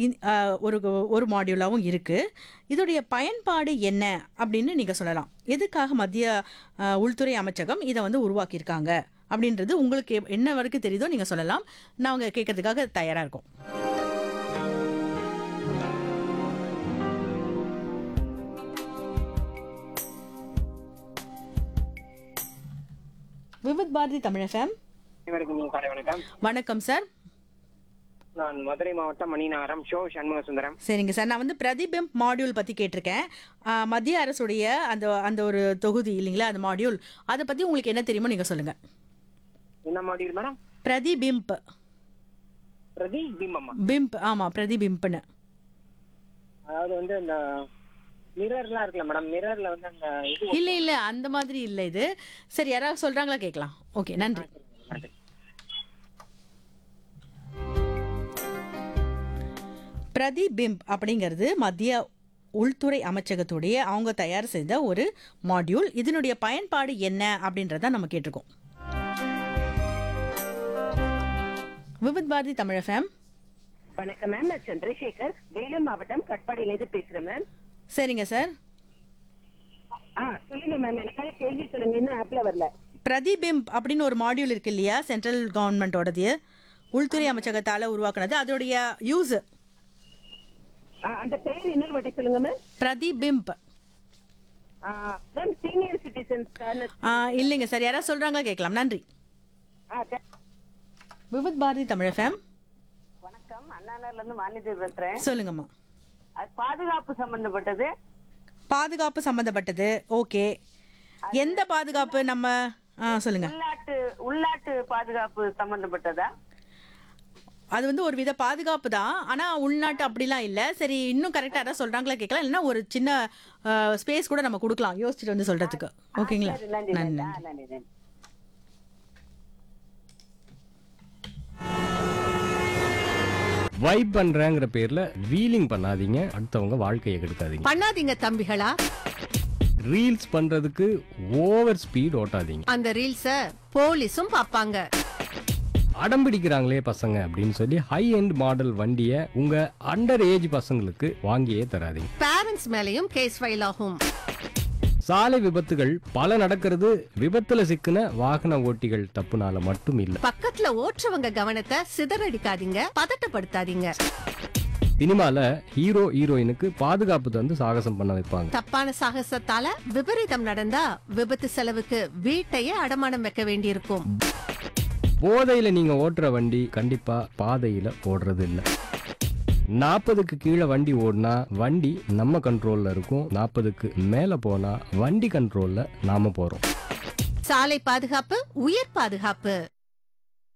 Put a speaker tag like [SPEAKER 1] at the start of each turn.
[SPEAKER 1] இந்- ஆ, ஒரு ஒரு மாடியூலாகவும் இருக்குது இதோடைய பயன்பாடு என்ன அப்படின்னு நீங்கள் சொல்லலாம் எதுக்காக மத்திய ஆ, உள்துறை அமைச்சகம் இதை வந்து உருவாக்கியிருக்காங்க அப்படின்றது உங்களுக்கு எப்- என்ன வரைக்கும் தெரியுதோ நீங்கள் சொல்லலாம் நாங்கள் கேட்கறதுக்காக தயாராக இருக்கோம் விவித் பாரதி தமிழ் எஃப்எம்
[SPEAKER 2] அனைவருக்கும் காலை வணக்கம்
[SPEAKER 1] வணக்கம் சார்
[SPEAKER 2] நான் மதுரை மாவட்டம் மணிநகரம் ஷோ சண்முக சுந்தரம்
[SPEAKER 1] சரிங்க சார் நான் வந்து பிரதிபிம் மாடியூல் பற்றி கேட்டிருக்கேன் ஆ, மத்திய அரசுடைய அந்த அந்த ஒரு தொகுதி இல்லைங்களா அந்த மாடியூல் அதை பற்றி உங்களுக்கு என்ன தெரியுமோ நீங்கள் சொல்லுங்கள்
[SPEAKER 2] என்ன மாடியூல் மேடம்
[SPEAKER 1] பிரதிபிம்ப்
[SPEAKER 2] பிரதி பிம்பம்மா
[SPEAKER 1] பிம்ப் ஆமாம் பிரதிபிம்ப்னு
[SPEAKER 2] அதாவது வந்து இந்த மிரர்லாம் இருக்குல்ல மேடம் மிரர்ல வந்து அந்த இது
[SPEAKER 1] இல்லை இல்லை அந்த மாதிரி இல்லை இது சரி யாராவது சொல்கிறாங்களா கேட்கலாம் ஓகே நன்றி
[SPEAKER 2] நன்றி.
[SPEAKER 1] பிரதிபிம்ப் அப்படிங்கிறது மத்திய உள்துறை அமைச்சகத்துடைய அவங்க தயார் செய்த ஒரு மாடியூல் இதனுடைய பயன்பாடு என்ன அப்படின்றத நம்ம கேட்டிருக்கோம் விவித் பாரதி தமிழ் எஃப்எம்
[SPEAKER 3] வணக்கம் மேம் நான் சந்திரசேகர் வேலூர் மாவட்டம் கட்பாடியிலேருந்து பேசுறேன் மேம்
[SPEAKER 1] சரிங்க சார்
[SPEAKER 3] ஆ சொல்லுங்க மேம் எனக்காக கேள்வி சொல்லுங்க இன்னும் ஆப்ல வரல
[SPEAKER 1] பிரதிபிம்ப் அப்படின்னு ஒரு மாடியூல் இருக்கு இல்லையா சென்ட்ரல் கவர்மெண்ட்டோடது உள்துறை அமைச்சகத்தால் உருவாக்குனது அதோடைய யூஸ்
[SPEAKER 3] ஆ, அந்த பேர் இன்னொரு வாட்டி சொல்லுங்க மேம்
[SPEAKER 1] பிரதிபிம்ப்
[SPEAKER 3] ஆ, மேம் சீனியர் சிட்டிசன்ஸ்
[SPEAKER 1] இல்லைங்க சார் யாராவது சொல்கிறாங்களா கேட்கலாம் நன்றி விவித் பாரதி தமிழ் எஃப்எம்
[SPEAKER 3] வணக்கம் அண்ணாநகர்ல இருந்து மாநில பேசுறேன்
[SPEAKER 1] சொல்லுங்கம்மா
[SPEAKER 3] அது பாதுகாப்பு சம்பந்தப்பட்டது
[SPEAKER 1] பாதுகாப்பு சம்மந்தப்பட்டது ஓகே எந்த பாதுகாப்பு நம்ம ஆ சொல்லுங்க
[SPEAKER 3] உள்நாட்டு உள்நாட்டு பாதுகாப்பு சம்பந்தப்பட்டதா
[SPEAKER 1] அது வந்து ஒரு வித பாதுகாப்பு தான் ஆனால் உள்நாட்டு அப்படிலாம் இல்லை சரி இன்னும் கரெக்டாக யாராவது சொல்கிறாங்களா கேட்கலாம் இல்லைன்னா ஒரு சின்ன ஸ்பேஸ் கூட நம்ம கொடுக்கலாம் யோசிச்சுட்டு வந்து சொல்கிறதுக்கு ஓகேங்களா
[SPEAKER 3] சரி, நன்றி
[SPEAKER 1] நன்றி
[SPEAKER 3] நன்றி ஆ, நன்றி நன்றி
[SPEAKER 4] வைப் பண்றேங்கிற பேர்ல வீலிங் பண்ணாதீங்க அடுத்தவங்க வாழ்க்கையை கெடுக்காதீங்க
[SPEAKER 5] பண்ணாதீங்க தம்பிகளா
[SPEAKER 4] ரீல்ஸ் பண்றதுக்கு ஓவர் ஸ்பீட் ஓட்டாதீங்க
[SPEAKER 5] அந்த ரீல்ஸ போலீஸும் பாப்பாங்க
[SPEAKER 4] அடம் பிடிக்கிறாங்களே பசங்க அப்படின்னு சொல்லி ஹை எண்ட் மாடல் வண்டியை உங்க அண்டர் ஏஜ் பசங்களுக்கு வாங்கியே தராதீங்க
[SPEAKER 5] பேரண்ட்ஸ் மேலயும் கேஸ் ஃபைல் ஆகும்
[SPEAKER 4] சாலை விபத்துகள் பல நடக்கிறது விபத்துல சிக்கின வாகன ஓட்டிகள் தப்புனால மட்டும் இல்ல
[SPEAKER 5] பக்கத்துல ஓட்டுறவங்க கவனத்தை சிதறடிக்காதீங்க பதட்டப்படுத்தாதீங்க
[SPEAKER 4] சினிமால ஹீரோ ஹீரோயினுக்கு பாதுகாப்பு தந்து சாகசம் பண்ண வைப்பாங்க
[SPEAKER 5] தப்பான சாகசத்தால விபரீதம் நடந்தா விபத்து செலவுக்கு வீட்டையே அடமானம் வைக்க வேண்டியிருக்கும்
[SPEAKER 4] போதையில நீங்க ஓட்டுற வண்டி கண்டிப்பா பாதையில ஓடுறது இல்ல நாற்பதுக்கு கீழே வண்டி ஓடினா வண்டி நம்ம கண்ட்ரோல்ல இருக்கும் நாற்பதுக்கு மேல போனா வண்டி கண்ட்ரோல்ல நாம போறோம்
[SPEAKER 5] சாலை பாதுகாப்பு உயிர் பாதுகாப்பு